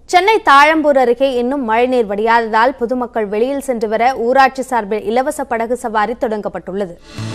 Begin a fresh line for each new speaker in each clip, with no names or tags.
சென்னை தாழம்பூர் அருகே இன்னும் மழைநீர் வடியாததால் பொதுமக்கள் வெளியில் சென்று வர ஊராட்சி சார்பில் இலவச படகு சவாரி தொடங்கப்பட்டுள்ளது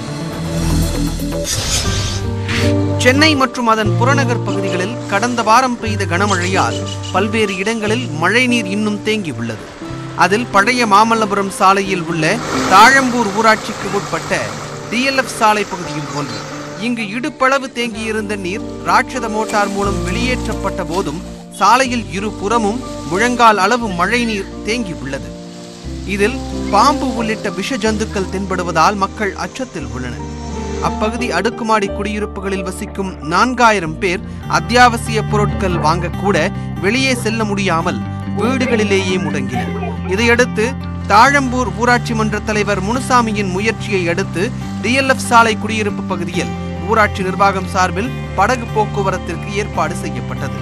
சென்னை மற்றும் அதன் புறநகர் பகுதிகளில் கடந்த வாரம் பெய்த கனமழையால் பல்வேறு இடங்களில் மழைநீர் இன்னும் தேங்கியுள்ளது அதில் பழைய மாமல்லபுரம் சாலையில் உள்ள தாழம்பூர் ஊராட்சிக்கு உட்பட்ட டிஎல்எஃப் சாலை பகுதியும் ஒன்று இங்கு இடுப்பளவு தேங்கியிருந்த நீர் ராட்சத மோட்டார் மூலம் வெளியேற்றப்பட்ட போதும் சாலையில் இரு புறமும் முழங்கால் அளவு மழைநீர் தேங்கியுள்ளது இதில் பாம்பு உள்ளிட்ட விஷ ஜந்துக்கள் தென்படுவதால் மக்கள் அச்சத்தில் உள்ளனர் அப்பகுதி அடுக்குமாடி குடியிருப்புகளில் வசிக்கும் நான்காயிரம் பேர் அத்தியாவசிய பொருட்கள் வாங்கக்கூட வெளியே செல்ல முடியாமல் வீடுகளிலேயே முடங்கினர் இதையடுத்து தாழம்பூர் ஊராட்சி மன்ற தலைவர் முனுசாமியின் முயற்சியை அடுத்து டிஎல்எஃப் சாலை குடியிருப்பு பகுதியில் ஊராட்சி நிர்வாகம் சார்பில் படகு போக்குவரத்திற்கு ஏற்பாடு செய்யப்பட்டது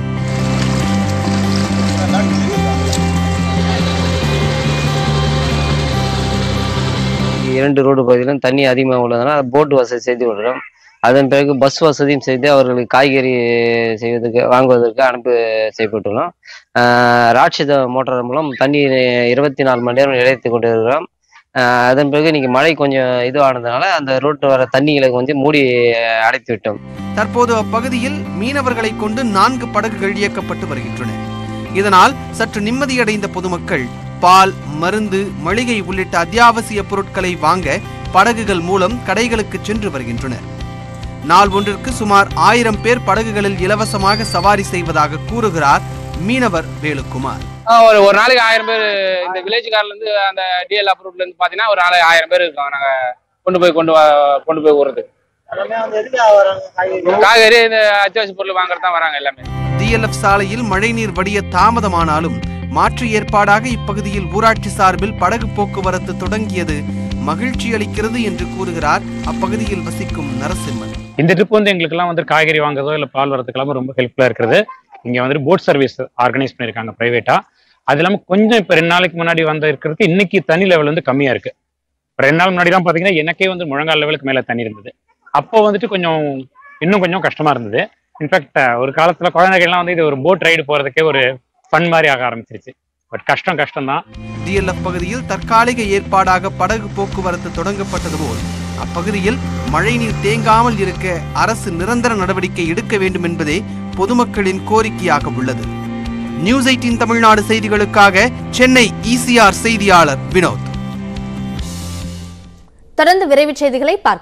இரண்டு ரோடு பகுதியிலும் தண்ணி அதிகமாக உள்ளதுனால போட் வசதி செய்து விடுறோம் அதன் பிறகு பஸ் வசதியும் செய்து அவர்களுக்கு காய்கறி செய்வதற்கு வாங்குவதற்கு அனுப்பி செய்யப்பட்டுள்ளோம் ஆஹ் ராட்சத மோட்டார் மூலம் தண்ணி இருபத்தி நாலு மணி நேரம் இழைத்து கொண்டு இருக்கிறோம் ஆஹ் அதன் பிறகு இன்னைக்கு மழை கொஞ்சம் இதுவானதுனால அந்த ரோட்டு வர தண்ணிகளை கொஞ்சம் மூடி அடைத்து விட்டோம்
தற்போது அப்பகுதியில் மீனவர்களை கொண்டு நான்கு படகுகள் இயக்கப்பட்டு வருகின்றன இதனால் சற்று நிம்மதியடைந்த பொதுமக்கள் பால் மருந்து மளிகை உள்ளிட்ட அத்தியாவசிய பொருட்களை வாங்க படகுகள் மூலம் கடைகளுக்கு சென்று வருகின்றனர் நாள் ஒன்றிற்கு சுமார் ஆயிரம் பேர் படகுகளில் இலவசமாக சவாரி செய்வதாக கூறுகிறார் மீனவர் வேலுக்குமார்
ஆ, ஒரு ஒரு நாளைக்கு ஆயிரம் பேர் இந்த வில்லேஜ்காரில இருந்து அந்த டிஎல் அப்ரூவ்ல இருந்து பாத்தீங்கன்னா ஒரு நாளைக்கு ஆயிரம் பேர் இருக்கோம் நாங்க கொண்டு போய் கொண்டு வா- கொண்டு போய் விடுறது காய்கறி இந்த அத்தியாவசிய பொருள் வாங்குறது தான் வராங்க எல்லாமே
டிஎல்எஃப் சாலையில் மழைநீர் வடிய தாமதமானாலும் மாற்று ஏற்பாடாக இப்பகுதியில் ஊராட்சி சார்பில் படகு போக்குவரத்து தொடங்கியது மகிழ்ச்சி அளிக்கிறது என்று கூறுகிறார் அப்பகுதியில் வசிக்கும் நரசிம்மன்
இந்த ட்ரிப் வந்து எங்களுக்கெல்லாம் வந்து காய்கறி வாங்குறதோ இல்லை பால் வரதுக்கெல்லாம் ரொம்ப ஹெல்ப்ஃபுல்லாக இருக்கிறது இங்கே வந்துட்டு போட் சர்வீஸ் ஆர்கனைஸ் பண்ணியிருக்காங்க ப்ரைவேட்டாக அது இல்லாமல் கொஞ்சம் இப்போ ரெண்டு நாளைக்கு முன்னாடி வந்த இருக்கிறதுக்கு இன்னைக்கு தண்ணி லெவல் வந்து கம்மியாக இருக்கு இப்போ ரெண்டு நாள் முன்னாடிலாம் பார்த்தீங்கன்னா எனக்கே வந்து முழங்கால் லெவலுக்கு மேலே தண்ணி இருந்தது அப்போ வந்துட்டு கொஞ்சம் இன்னும் கொஞ்சம் கஷ்டமாக இருந்தது இன்ஃபேக்ட் ஒரு காலத்தில் குழந்தைகள்லாம் வந்து இது ஒரு போட் ரைடு போகிறதுக்கே ஒரு ஃபன் மாதிரி ஆக ஆரம்பிச்சிருச்சு பட் கஷ்டம் கஷ்டம் தான்
டிஎல்எஃப் பகுதியில் தற்காலிக ஏற்பாடாக படகு போக்குவரத்து தொடங்கப்பட்டது போல் அப்பகுதியில் மழைநீர் தேங்காமல் இருக்க அரசு நிரந்தர நடவடிக்கை எடுக்க வேண்டும் என்பதே பொதுமக்களின் கோரிக்கையாக உள்ளது நியூஸ் எயிட்டின் தமிழ்நாடு செய்திகளுக்காக சென்னை இசிஆர் செய்தியாளர் வினோத்
தொடர்ந்து விரைவுச் செய்திகளை பார்க்கலாம்